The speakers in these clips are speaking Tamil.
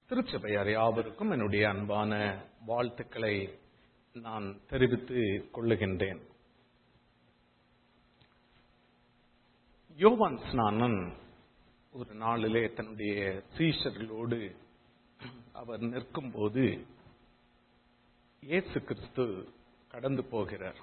திருச்சபையார் யாவருக்கும் என்னுடைய அன்பான வாழ்த்துக்களை நான் தெரிவித்துக் கொள்ளுகின்றேன் யோவான் ஸ்நானன் ஒரு நாளிலே தன்னுடைய சீஷர்களோடு அவர் நிற்கும்போது இயேசு கிறிஸ்து கடந்து போகிறார்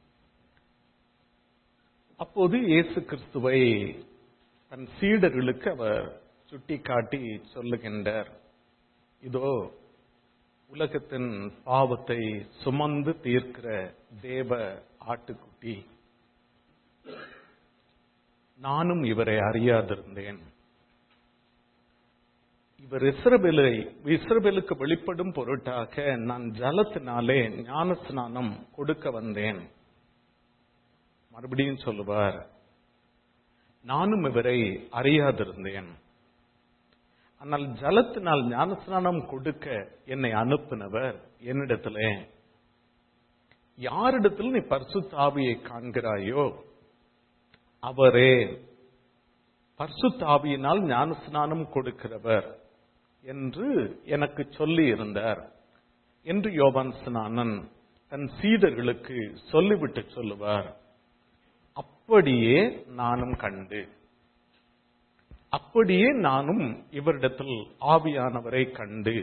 அப்போது இயேசு கிறிஸ்துவை தன் சீடர்களுக்கு அவர் சுட்டிக்காட்டி சொல்லுகின்றார் இதோ உலகத்தின் பாவத்தை சுமந்து தீர்க்கிற தேவ ஆட்டுக்குட்டி நானும் இவரை அறியாதிருந்தேன் இவர் இஸ்ரபேலை இஸ்ரபேலுக்கு வெளிப்படும் பொருட்டாக நான் ஜலத்தினாலே ஞான ஸ்நானம் கொடுக்க வந்தேன் மறுபடியும் சொல்லுவார் நானும் இவரை அறியாதிருந்தேன் ஆனால் ஜலத்தினால் ஞானஸ்நானம் கொடுக்க என்னை அனுப்பினவர் என்னிடத்துல யாரிடத்தில் நீ பரிசுத்தாவியை காண்கிறாயோ அவரே பரிசுத்தாவியினால் ஞானஸ்நானம் கொடுக்கிறவர் என்று எனக்கு சொல்லி இருந்தார் என்று யோவான் ஸ்நானன் தன் சீடர்களுக்கு சொல்லிவிட்டு சொல்லுவார் அப்படியே நானும் கண்டு அப்படியே நானும் இவரிடத்தில் ஆவியானவரை கண்டு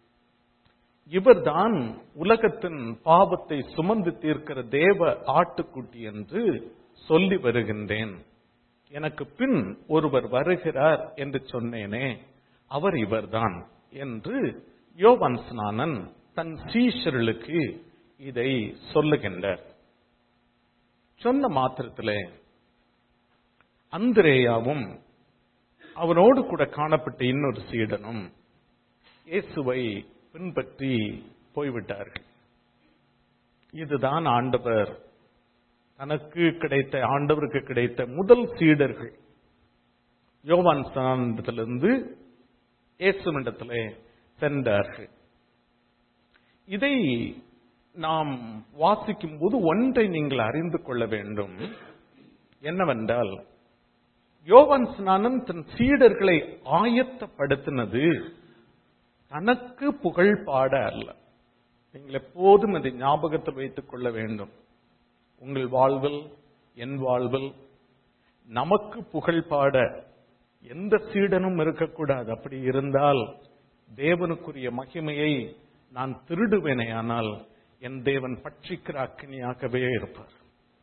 இவர்தான் உலகத்தின் பாவத்தை சுமந்து தீர்க்கிற தேவ ஆட்டுக்குட்டி என்று சொல்லி வருகின்றேன் எனக்கு பின் ஒருவர் வருகிறார் என்று சொன்னேனே அவர் இவர்தான் என்று யோவான் ஸ்நானன் தன் சீஷர்களுக்கு இதை சொல்லுகின்றார் சொன்ன மாத்திரத்திலே அந்திரேயாவும் அவனோடு கூட காணப்பட்ட இன்னொரு சீடனும் இயேசுவை பின்பற்றி போய்விட்டார்கள் இதுதான் ஆண்டவர் தனக்கு கிடைத்த ஆண்டவருக்கு கிடைத்த முதல் சீடர்கள் யோவான் ஸ்தானத்திலிருந்து இயேசுவிடத்திலே சென்றார்கள் இதை நாம் வாசிக்கும் போது ஒன்றை நீங்கள் அறிந்து கொள்ள வேண்டும் என்னவென்றால் யோவான் ஸ்நானன் தன் சீடர்களை ஆயத்தப்படுத்தினது தனக்கு புகழ் பாட அல்ல நீங்கள் எப்போதும் அதை ஞாபகத்தில் வைத்துக் கொள்ள வேண்டும் உங்கள் வாழ்வில் என் வாழ்வில் நமக்கு புகழ் பாட எந்த சீடனும் இருக்கக்கூடாது அப்படி இருந்தால் தேவனுக்குரிய மகிமையை நான் திருடுவேனே ஆனால் என் தேவன் பட்சிக்கிற அக்னியாகவே இருப்பார்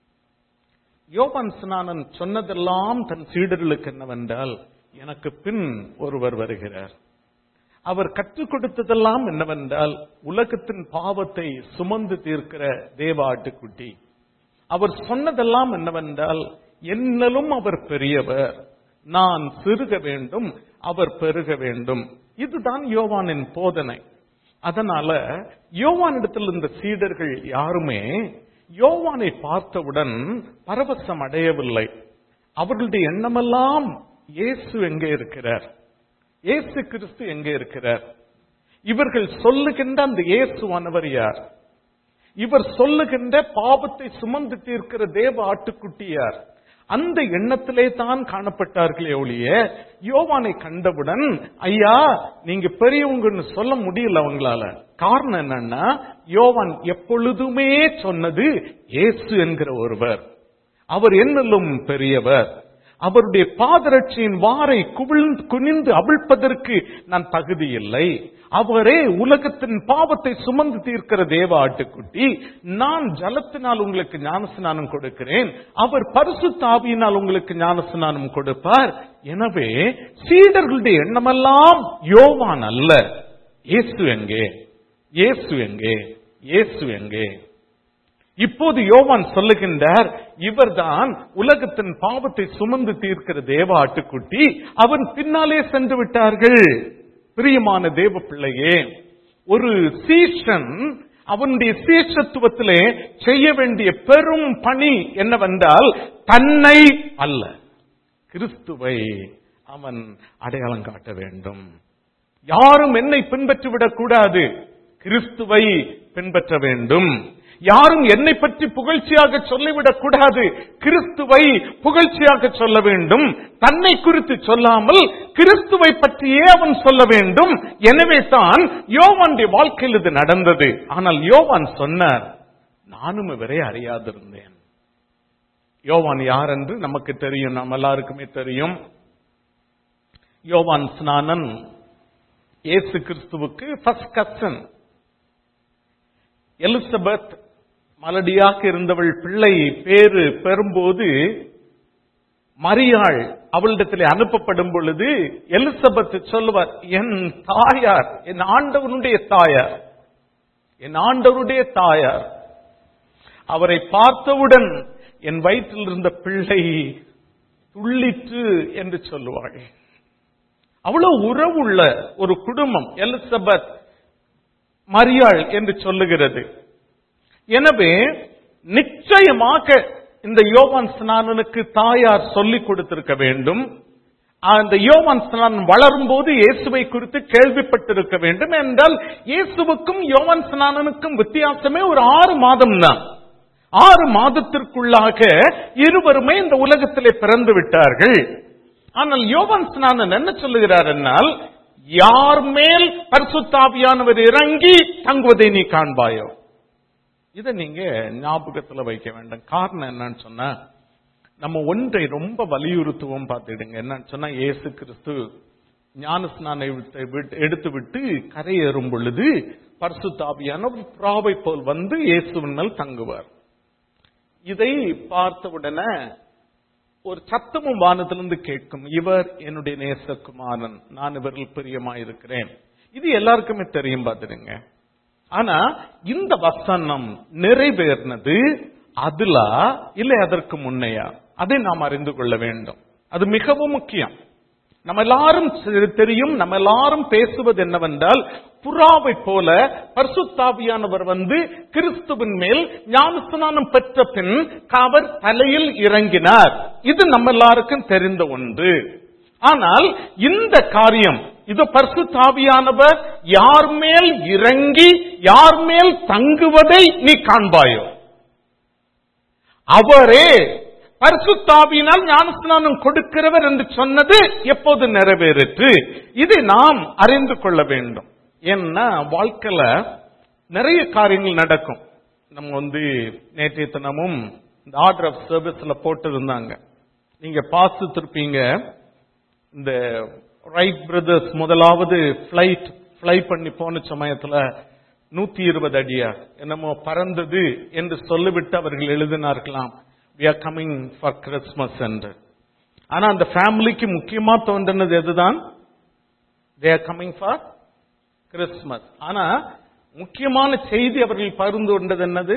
யோவான் ஸ்நானன் சொன்னதெல்லாம் தன் சீடர்களுக்கு என்னவென்றால் எனக்கு பின் ஒருவர் வருகிறார் அவர் கற்றுக் கொடுத்ததெல்லாம் என்னவென்றால் உலகத்தின் பாவத்தை சுமந்து தீர்க்கிற தேவ ஆட்டுக்குட்டி அவர் சொன்னதெல்லாம் என்னவென்றால் என்னலும் அவர் பெரியவர் நான் சிறுக வேண்டும் அவர் பெருக வேண்டும் இதுதான் யோவானின் போதனை அதனால யோவானிடத்தில் இந்த சீடர்கள் யாருமே யோவானை பார்த்தவுடன் பரவசம் அடையவில்லை அவர்களுடைய எண்ணமெல்லாம் இயேசு எங்கே இருக்கிறார் இயேசு கிறிஸ்து எங்கே இருக்கிறார் இவர்கள் சொல்லுகின்ற அந்த இயேசுவானவர் யார் இவர் சொல்லுகின்ற பாவத்தை சுமந்து தீர்க்கிற தேவ ஆட்டுக்குட்டி யார் அந்த எண்ணத்திலே தான் காணப்பட்டார்களே ஒழிய யோவானை கண்டவுடன் ஐயா நீங்க பெரியவங்கன்னு சொல்ல முடியல அவங்களால காரணம் என்னன்னா யோவான் எப்பொழுதுமே சொன்னது இயேசு என்கிற ஒருவர் அவர் என்னிலும் பெரியவர் அவருடைய பாதரட்சியின் வாரை குவிழ்ந்து குனிந்து அவிழ்ப்பதற்கு நான் தகுதி இல்லை அவரே உலகத்தின் பாவத்தை சுமந்து தீர்க்கிற தேவ ஆட்டுக்குட்டி நான் ஜலத்தினால் உங்களுக்கு ஞானஸ்நானம் கொடுக்கிறேன் அவர் பரிசு தாவியினால் உங்களுக்கு ஞானஸ்நானம் கொடுப்பார் எனவே சீடர்களுடைய எண்ணமெல்லாம் யோவான் அல்ல இயேசு எங்கே இயேசு எங்கே இயேசு எங்கே இப்போது யோவான் சொல்லுகின்றார் இவர்தான் உலகத்தின் பாவத்தை சுமந்து தீர்க்கிற தேவ ஆட்டுக்குட்டி அவன் பின்னாலே சென்று விட்டார்கள் பிரியமான தேவ பிள்ளையே ஒரு சீஷன் அவனுடைய சீஷத்துவத்திலே செய்ய வேண்டிய பெரும் பணி என்னவென்றால் தன்னை அல்ல கிறிஸ்துவை அவன் அடையாளம் காட்ட வேண்டும் யாரும் என்னை பின்பற்றிவிடக் கூடாது கிறிஸ்துவை பின்பற்ற வேண்டும் யாரும் என்னை பற்றி புகழ்ச்சியாக சொல்லிவிடக் கூடாது கிறிஸ்துவை புகழ்ச்சியாக சொல்ல வேண்டும் தன்னை குறித்து சொல்லாமல் கிறிஸ்துவை பற்றியே அவன் சொல்ல வேண்டும் எனவே தான் யோவானுடைய வாழ்க்கையில் இது நடந்தது ஆனால் யோவான் சொன்னார் நானும் இவரை அறியாதிருந்தேன் யோவான் யார் என்று நமக்கு தெரியும் நம்ம எல்லாருக்குமே தெரியும் யோவான் ஸ்நானன் இயேசு கிறிஸ்துவுக்கு ஃபர்ஸ்ட் கசன் எலிசபெத் மலடியாக இருந்தவள் பிள்ளை பேரு பெறும்போது மரியாள் அவளிடத்தில் அனுப்பப்படும் பொழுது எலிசபெத் சொல்லுவார் என் தாயார் என் ஆண்டவனுடைய தாயார் என் ஆண்டவருடைய தாயார் அவரை பார்த்தவுடன் என் வயிற்றில் இருந்த பிள்ளை துள்ளிற்று என்று சொல்லுவாள் அவ்வளவு உறவுள்ள ஒரு குடும்பம் எலிசபெத் மரியாள் என்று சொல்லுகிறது எனவே நிச்சயமாக இந்த யோவான் ஸ்நானனுக்கு தாயார் சொல்லிக் கொடுத்திருக்க வேண்டும் அந்த யோவான் ஸ்நானன் வளரும் போது இயேசுவை குறித்து கேள்விப்பட்டிருக்க வேண்டும் என்றால் இயேசுவுக்கும் யோவான் ஸ்நானனுக்கும் வித்தியாசமே ஒரு ஆறு மாதம் தான் ஆறு மாதத்திற்குள்ளாக இருவருமே இந்த உலகத்திலே பிறந்து விட்டார்கள் ஆனால் யோவான் ஸ்நானன் என்ன சொல்லுகிறார் என்னால் யார் மேல் பரிசுத்தாவியானவர் இறங்கி தங்குவதை நீ காண்பாயோ இதை நீங்க ஞாபகத்துல வைக்க வேண்டும் காரணம் என்னன்னு சொன்னா நம்ம ஒன்றை ரொம்ப வலியுறுத்துவோம் பார்த்துடுங்க என்னன்னு சொன்னா இயேசு கிறிஸ்து ஞான ஸ்நானை எடுத்து விட்டு கரையேறும் பொழுது பரிசுத்தாவியான புறாவை போல் வந்து இயேசுவின் மேல் தங்குவார் இதை பார்த்தவுடனே ஒரு சத்தமும் வானத்திலிருந்து கேட்கும் இவர் என்னுடைய நேசகுமாரன் நான் இவரில் பிரியமாயிருக்கிறேன் இது எல்லாருக்குமே தெரியும் பார்த்துடுங்க ஆனா இந்த வசனம் நிறைவேறினது அதுலா இல்லை அதற்கு முன்னையா அதை நாம் அறிந்து கொள்ள வேண்டும் அது மிகவும் முக்கியம் நம்ம எல்லாரும் தெரியும் நம்ம எல்லாரும் பேசுவது என்னவென்றால் புறாவை போல பரிசுத்தாவியானவர் வந்து கிறிஸ்துவின் மேல் ஞானஸ்நானம் பெற்ற பின் அவர் தலையில் இறங்கினார் இது நம்ம எல்லாருக்கும் தெரிந்த ஒன்று ஆனால் இந்த காரியம் இது பரிசுத்தாவியானவர் யார் மேல் இறங்கி யார் மேல் தங்குவதை நீ காண்பாயோ அவரே பரிசுத்தாவியினால் ஞானஸ்நானம் கொடுக்கிறவர் என்று சொன்னது எப்போது நிறைவேறிற்று இதை நாம் அறிந்து கொள்ள வேண்டும் ஏன்னா வாழ்க்கையில நிறைய காரியங்கள் நடக்கும் நம்ம வந்து நேற்றைய தினமும் இந்த ஆர்டர் ஆஃப் சர்வீஸ்ல போட்டு இருந்தாங்க நீங்க பார்த்துருப்பீங்க இந்த ரைட் பிரதர்ஸ் முதலாவது பிளைட் பிளை பண்ணி போன சமயத்துல நூத்தி இருபது அடியா என்னமோ பறந்தது என்று சொல்லிவிட்டு அவர்கள் எழுதினார்களாம் we are coming for Christmas என்று ஆனா அந்த ஃபேமிலிக்கு முக்கியமா தோன்றினது எதுதான் they are coming for Christmas ஆனா முக்கியமான செய்தி அவர்கள் பகிர்ந்து கொண்டது என்னது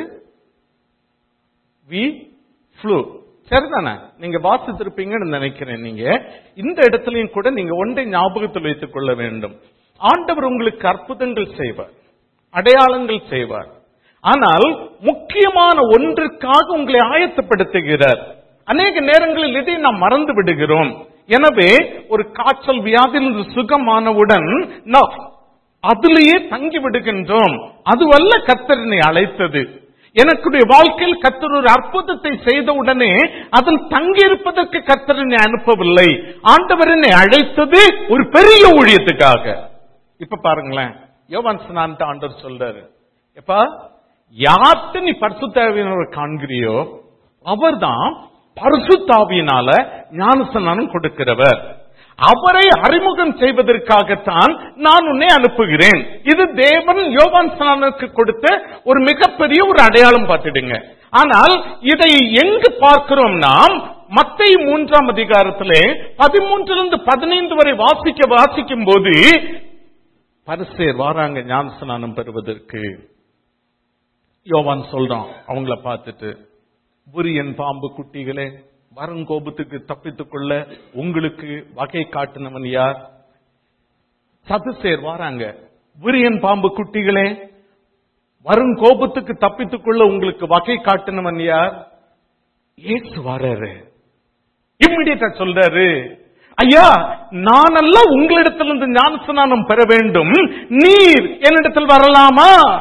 வி ஃப்ளூ சரிதானே நீங்க வாசித்திருப்பீங்கன்னு நினைக்கிறேன் நீங்க இந்த இடத்துலயும் கூட நீங்க ஒன்றை ஞாபகத்தில் வைத்துக் கொள்ள வேண்டும் ஆண்டவர் உங்களுக்கு அற்புதங்கள் செய்வார் அடையாளங்கள் செய்வார் ஆனால் முக்கியமான ஒன்றுக்காக உங்களை ஆயத்தப்படுத்துகிறார் அநேக நேரங்களில் இதை நாம் மறந்து விடுகிறோம் எனவே ஒரு காய்ச்சல் வியாதியில் சுகமானவுடன் நாம் அதிலேயே தங்கி விடுகின்றோம் அதுவல்ல கத்தரனை அழைத்தது எனக்குடைய வாழ்க்கையில் கத்தர் ஒரு அற்புதத்தை செய்த உடனே அதில் தங்கியிருப்பதற்கு கத்தரனை அனுப்பவில்லை ஆண்டவர் என்னை அழைத்தது ஒரு பெரிய ஊழியத்துக்காக இப்ப பாருங்களேன் யோவான் ஸ்நான்ட்டு ஆண்டவர் சொல்றாரு எப்பா யார்கிட்ட நீ பரிசுத்தாவியினரை காண்கிறியோ அவர்தான் பரிசுத்தாவியினால ஞானஸ்நானம் கொடுக்கிறவர் அவரை அறிமுகம் செய்வதற்காகத்தான் நான் உன்னை அனுப்புகிறேன் இது தேவன் யோவான் ஸ்நானனுக்கு கொடுத்த ஒரு மிகப்பெரிய ஒரு அடையாளம் பார்த்துடுங்க ஆனால் இதை எங்கு பார்க்கிறோம் நாம் மத்திய மூன்றாம் அதிகாரத்திலே பதிமூன்றிலிருந்து பதினைந்து வரை வாசிக்க வாசிக்கும் போது பரிசேர் வாராங்க ஞானஸ்நானம் பெறுவதற்கு யோவான் சொல்றான் அவங்கள பார்த்துட்டு புரியன் பாம்பு குட்டிகளே வருங்கோபத்துக்கு தப்பித்துக் கொள்ள உங்களுக்கு வகை காட்டினவன் யார் சதுசேர் வாராங்க புரியன் பாம்பு குட்டிகளே வருங்கோபத்துக்கு தப்பித்துக் கொள்ள உங்களுக்கு வகை காட்டினவன் யார் ஏசு வராரு இம்மிடியட்டா சொல்றாரு ஐயா நானல்ல உங்களிடத்திலிருந்து ஞானஸ்நானம் பெற வேண்டும் நீர் என்னிடத்தில் வரலாமா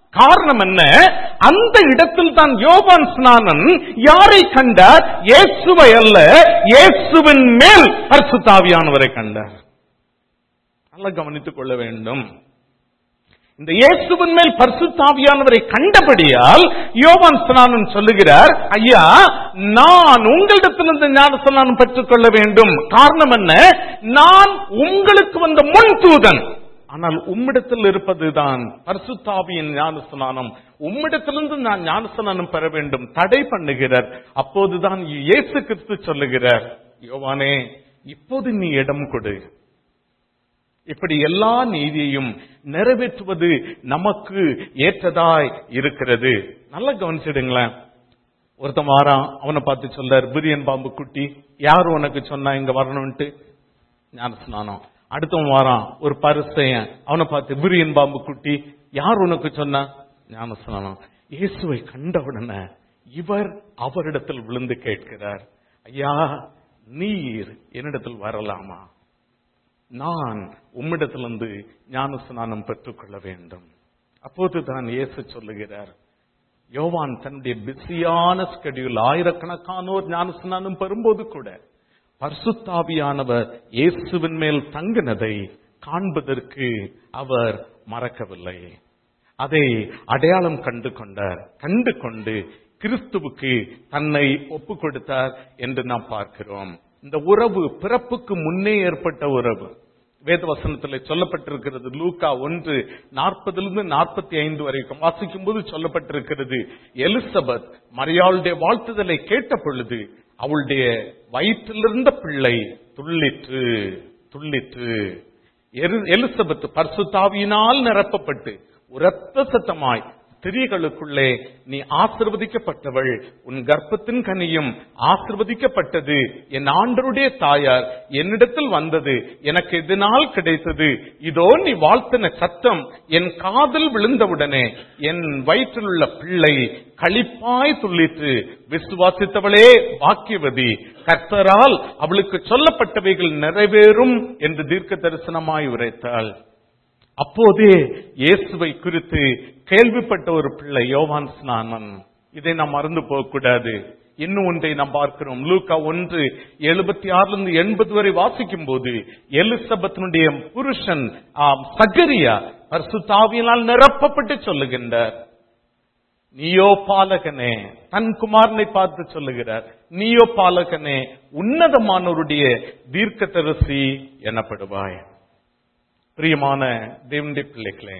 காரணம் என்ன அந்த இடத்தில் தான் யோவான் ஸ்நானன் யாரை கண்டார் இயேசுவை அல்ல இயேசுவின் மேல் பரிசுத்தாவியானவரை கண்டார் நல்லா கவனித்துக் கொள்ள வேண்டும் இந்த இயேசுவின் மேல் பரிசுத்தாவியானவரை கண்டபடியால் யோவான் ஸ்நானன் சொல்லுகிறார் ஐயா நான் உங்களிடத்திலிருந்து ஞான ஸ்நானம் பெற்றுக்கொள்ள வேண்டும் காரணம் என்ன நான் உங்களுக்கு வந்த முன் தூதன் ஆனால் உம்மிடத்தில் இருப்பதுதான் பரிசுத்தாவியின் ஞான ஸ்நானம் உம்மிடத்திலிருந்து நான் ஞான ஸ்நானம் பெற வேண்டும் தடை பண்ணுகிறார் அப்போதுதான் இயேசு கிறிஸ்து சொல்லுகிறார் யோவானே இப்போது நீ இடம் கொடு இப்படி எல்லா நீதியையும் நிறைவேற்றுவது நமக்கு ஏற்றதாய் இருக்கிறது நல்லா கவனிச்சிடுங்களேன் ஒருத்தன் வாரான் அவனை பார்த்து சொல்றார் பிரியன் பாம்பு குட்டி யார் உனக்கு சொன்னா இங்க வரணும்ட்டு ஞான ஸ்நானம் அடுத்தவன் வாரான் ஒரு பரிசையன் அவனை பார்த்து பிரியன் பாம்பு குட்டி யார் உனக்கு சொன்னா ஞான ஸ்நானம் இயேசுவை கண்டவுடனே இவர் அவரிடத்தில் விழுந்து கேட்கிறார் ஐயா நீர் என்னிடத்தில் வரலாமா நான் உம்மிடத்திலிருந்து ஞான ஸ்நானம் பெற்றுக்கொள்ள வேண்டும் அப்போதுதான் இயேசு சொல்லுகிறார் யோவான் தன்னுடைய பிஸியான ஸ்கெடியூல் ஆயிரக்கணக்கானோர் ஞான ஸ்நானம் பெறும்போது கூட பர்சுத்தாவியானவர் இயேசுவின் மேல் தங்கினதை காண்பதற்கு அவர் மறக்கவில்லை அதை அடையாளம் கண்டு கொண்டார் கண்டு கொண்டு கிறிஸ்துவுக்கு தன்னை ஒப்பு கொடுத்தார் என்று நாம் பார்க்கிறோம் இந்த உறவு பிறப்புக்கு முன்னே ஏற்பட்ட உறவு வேத வசனத்தில் சொல்லப்பட்டிருக்கிறது லூக்கா ஒன்று நாற்பதிலிருந்து நாற்பத்தி ஐந்து வரைக்கும் வாசிக்கும் போது சொல்லப்பட்டிருக்கிறது எலிசபெத் மரியாளுடைய வாழ்த்துதலை கேட்ட பொழுது அவளுடைய வயிற்றிலிருந்த பிள்ளை துள்ளிற்று துள்ளிற்று எரு- எலிசபெத் பரிசுத்தாவியினால் நிரப்பப்பட்டு உரத்த சத்தமாய் ஸ்திரீகளுக்குள்ளே நீ ஆசிர்வதிக்கப்பட்டவள் உன் கர்ப்பத்தின் கனியும் ஆசிர்வதிக்கப்பட்டது என் ஆண்டருடைய தாயார் என்னிடத்தில் வந்தது எனக்கு எதனால் கிடைத்தது இதோ நீ வாழ்த்தின சத்தம் என் காதில் விழுந்தவுடனே என் வயிற்றில் உள்ள பிள்ளை களிப்பாய் துள்ளிற்று விசுவாசித்தவளே வாக்கியவதி கர்த்தரால் அவளுக்கு சொல்லப்பட்டவைகள் நிறைவேறும் என்று தீர்க்க தரிசனமாய் உரைத்தாள் அப்போதே இயேசுவை குறித்து கேள்விப்பட்ட ஒரு பிள்ளை யோவான் ஸ்நானன் இதை நாம் மறந்து போகக்கூடாது இன்னும் ஒன்றை நாம் பார்க்கிறோம் லூக்கா ஒன்று எழுபத்தி ஆறுல இருந்து எண்பது வரை வாசிக்கும் போது எலிசபத்தினுடைய புருஷன் ஆம், சகரியா பரிசுத்தாவியினால் நிரப்பப்பட்டு சொல்லுகின்றார் நீயோ பாலகனே தன் குமாரனை பார்த்து சொல்லுகிறார் நீயோ பாலகனே உன்னதமானவருடைய தீர்க்கதரிசி எனப்படுவாய் பிரியமான தேவனுடைய பிள்ளைகளே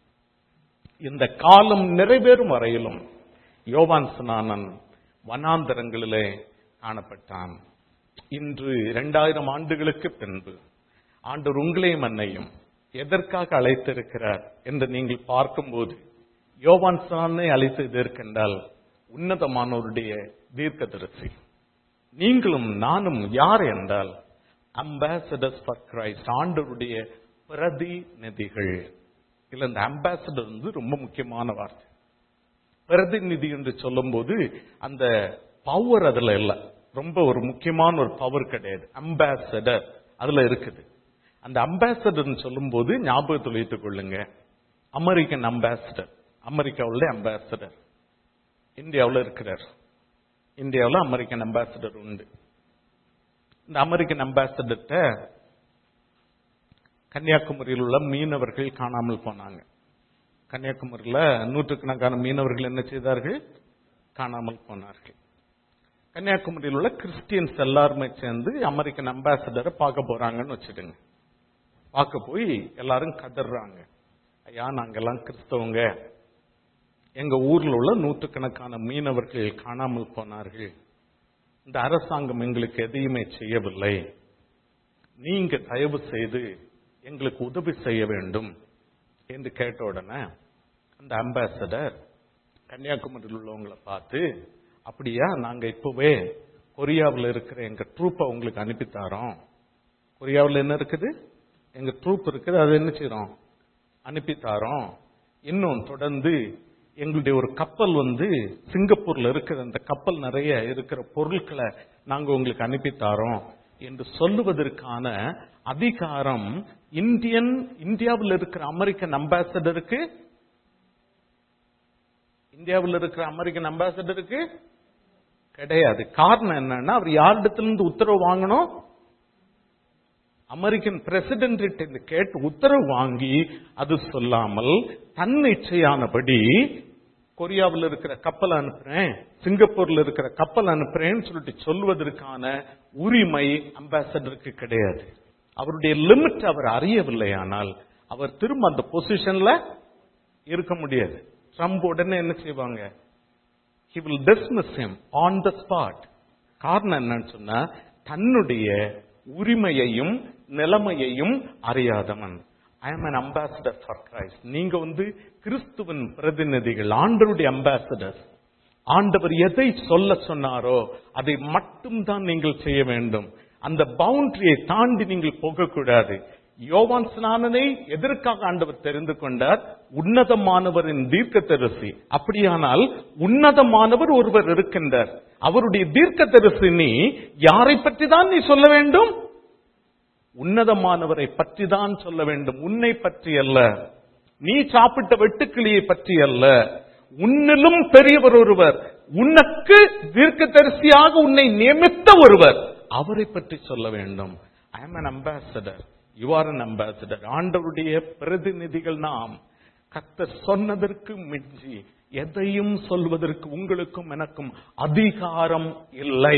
இந்த காலம் நிறைவேறும் வரையிலும் யோவான் ஸ்நானன் வனாந்தரங்களிலே காணப்பட்டான் இன்று இரண்டாயிரம் ஆண்டுகளுக்கு பின்பு ஆண்டவர் உங்களையும் என்னையும் எதற்காக அழைத்திருக்கிறார் என்று நீங்கள் பார்க்கும்போது யோவான் ஸ்நானனை அழைத்து இருக்கின்றால் உன்னதமானவருடைய தீர்க்கதரிசி நீங்களும் நானும் யார் என்றால் அம்பாசடர்ஸ் ஃபார் கிரைஸ்ட் ஆண்டவருடைய பிரதிநிதிகள் இல்ல இந்த அம்பாசடர் வந்து ரொம்ப முக்கியமான வார்த்தை பிரதிநிதி என்று சொல்லும்போது அந்த பவர் அதுல இல்ல ரொம்ப ஒரு முக்கியமான ஒரு பவர் கிடையாது அம்பாசடர் அதுல இருக்குது அந்த அம்பாசடர்னு சொல்லும்போது ஞாபகத்தில் வைத்துக் கொள்ளுங்க அமெரிக்கன் அம்பாசடர் அமெரிக்காவுடைய அம்பாசடர் இந்தியாவுல இருக்கிறார் இந்தியாவுல அமெரிக்கன் அம்பாசடர் உண்டு இந்த அமெரிக்கன் அம்பாசடர்கிட்ட கன்னியாகுமரியில் உள்ள மீனவர்கள் காணாமல் போனாங்க கன்னியாகுமரியில் நூற்றுக்கணக்கான மீனவர்கள் என்ன செய்தார்கள் காணாமல் போனார்கள் கன்னியாகுமரியில் உள்ள கிறிஸ்டியன்ஸ் எல்லாருமே சேர்ந்து அமெரிக்கன் அம்பாசடரை பார்க்க போறாங்கன்னு வச்சுடுங்க பார்க்க போய் எல்லாரும் கதறாங்க ஐயா நாங்கெல்லாம் கிறிஸ்தவங்க எங்க ஊர்ல உள்ள நூற்றுக்கணக்கான மீனவர்கள் காணாமல் போனார்கள் இந்த அரசாங்கம் எங்களுக்கு எதையுமே செய்யவில்லை நீங்க தயவு செய்து எங்களுக்கு உதவி செய்ய வேண்டும் என்று கேட்ட உடனே அந்த அம்பாசடர் கன்னியாகுமரியில் உள்ளவங்களை பார்த்து அப்படியா நாங்க இப்பவே கொரியாவில் இருக்கிற எங்க ட்ரூப்பை உங்களுக்கு அனுப்பி தாரோம் கொரியாவில் என்ன இருக்குது எங்க ட்ரூப் இருக்குது அது என்ன செய்றோம் அனுப்பி தாரோம் இன்னும் தொடர்ந்து எங்களுடைய ஒரு கப்பல் வந்து சிங்கப்பூர்ல இருக்கிற அந்த கப்பல் நிறைய இருக்கிற பொருட்களை நாங்க உங்களுக்கு அனுப்பி தாரோம் என்று சொல்லுவதற்கான அதிகாரம் இந்தியன் இந்தியாவில் இருக்கிற அமெரிக்கன் அம்பாசடருக்கு இந்தியாவில் இருக்கிற அமெரிக்கன் அம்பாசடருக்கு கிடையாது காரணம் என்னன்னா அவர் யாரிடத்திலிருந்து உத்தரவு வாங்கணும் அமெரிக்கன் பிரசிடென்ட் இருந்து கேட்டு உத்தரவு வாங்கி அது சொல்லாமல் தன்னிச்சையானபடி கொரியாவில் இருக்கிற கப்பல் அனுப்புறேன் சிங்கப்பூர்ல இருக்கிற கப்பல் அனுப்புறேன்னு சொல்லிட்டு சொல்வதற்கான உரிமை அம்பாசடருக்கு கிடையாது அவருடைய லிமிட் அவர் அறியவில்லையானால் அவர் திரும்ப அந்த பொசிஷன்ல இருக்க முடியாது ட்ரம்ப் உடனே என்ன செய்வாங்க he will dismiss him on the spot காரணம் என்னன்னு சொன்னா தன்னுடைய உரிமையையும் நிலைமையையும் அறியாதவன் ஐ am an ambassador for Christ நீங்க வந்து கிறிஸ்துவின் பிரதிநிதிகள் ஆண்டவருடைய ambassadors ஆண்டவர் எதை சொல்ல சொன்னாரோ அதை மட்டும் தான் நீங்கள் செய்ய வேண்டும் அந்த பவுண்டரியை தாண்டி நீங்கள் போகக்கூடாது யோவான் ஸ்நானனை எதற்காக ஆண்டவர் தெரிந்து கொண்டார் உன்னதமானவரின் தீர்க்க அப்படியானால் உன்னதமானவர் ஒருவர் இருக்கின்றார் அவருடைய தீர்க்க நீ யாரை பற்றி தான் நீ சொல்ல வேண்டும் உன்னதமானவரை பற்றி தான் சொல்ல வேண்டும் உன்னை பற்றி அல்ல நீ சாப்பிட்ட வெட்டுக்கிளியை பற்றி அல்ல உன்னிலும் பெரியவர் ஒருவர் உனக்கு தீர்க்கதரிசியாக உன்னை நியமித்த ஒருவர் அவரை பற்றி சொல்ல வேண்டும் I am an ambassador you are an ambassador ஆண்டவருடைய பிரதிநிதிகள் நாம் கர்த்தர் சொன்னதற்கு மிஞ்சி எதையும் சொல்வதற்கு உங்களுக்கும் எனக்கும் அதிகாரம் இல்லை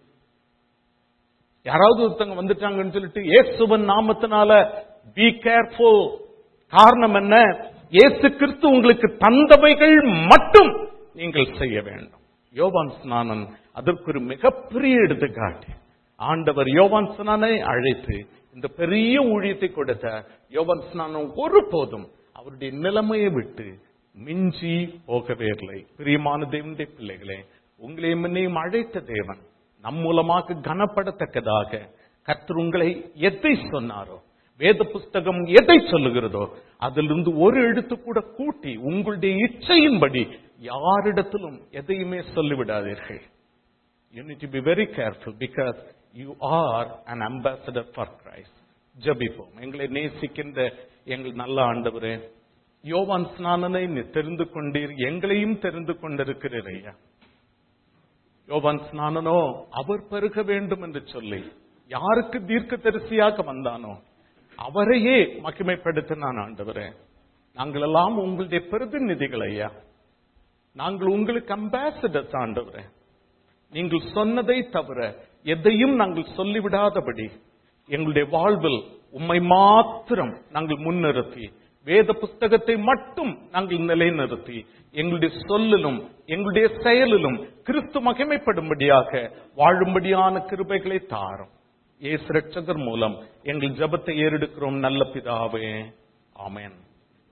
யாராவது ஒருத்தங்க வந்துட்டாங்கன்னு சொல்லிட்டு இயேசுவன் நாமத்தினால பி கேர்ஃபுல் காரணம் என்ன இயேசு கிறிஸ்து உங்களுக்கு தந்தவைகள் மட்டும் நீங்கள் செய்ய வேண்டும் யோவான் ஸ்நானன் அதற்கு ஒரு மிகப்பெரிய எடுத்துக்காட்டு ஆண்டவர் யோவான் ஸ்நானை அழைத்து இந்த பெரிய ஊழியத்தை கொடுத்த யோவான் ஸ்நானம் ஒருபோதும் அவருடைய நிலைமையை விட்டு மிஞ்சி போகவே இல்லை பிரியமான தேவனுடைய பிள்ளைகளே உங்களையும் என்னையும் அழைத்த தேவன் நம் மூலமாக கனப்படத்தக்கதாக கர்த்தர் உங்களை எதை சொன்னாரோ வேத புஸ்தகம் எதை சொல்லுகிறதோ அதிலிருந்து ஒரு எழுத்து கூட கூட்டி உங்களுடைய இச்சையின்படி யாரிடத்திலும் எதையுமே சொல்லிவிடாதீர்கள் you need to be very careful because you are an ambassador for Christ. ஜபிப்போம் எங்களை நேசிக்கின்ற எங்கள் நல்ல ஆண்டவரே யோவான் ஸ்நானனை நீ தெரிந்து கொண்டீர் எங்களையும் தெரிந்து கொண்டிருக்கிறீர் ஐயா யோவான் ஸ்நானனோ அவர் பெருக வேண்டும் என்று சொல்லி யாருக்கு தீர்க்க தரிசியாக வந்தானோ அவரையே மகிமைப்படுத்தினான் ஆண்டவரே நாங்கள் எல்லாம் உங்களுடைய பிரதிநிதிகள் ஐயா நாங்கள் உங்களுக்கு அம்பாசிடர்ஸ் ஆண்டவரே நீங்கள் சொன்னதை தவிர எதையும் நாங்கள் சொல்லிவிடாதபடி எங்களுடைய வாழ்வில் உம்மை மாத்திரம் நாங்கள் முன்னிறுத்தி வேத புஸ்தகத்தை மட்டும் நாங்கள் நிலைநிறுத்தி எங்களுடைய சொல்லிலும் எங்களுடைய செயலிலும் கிறிஸ்து மகிமைப்படும்படியாக வாழும்படியான கிருபைகளை தாரும் ஏசு ரட்சகர் மூலம் எங்கள் ஜபத்தை ஏறெடுக்கிறோம் நல்ல பிதாவே ஆமென்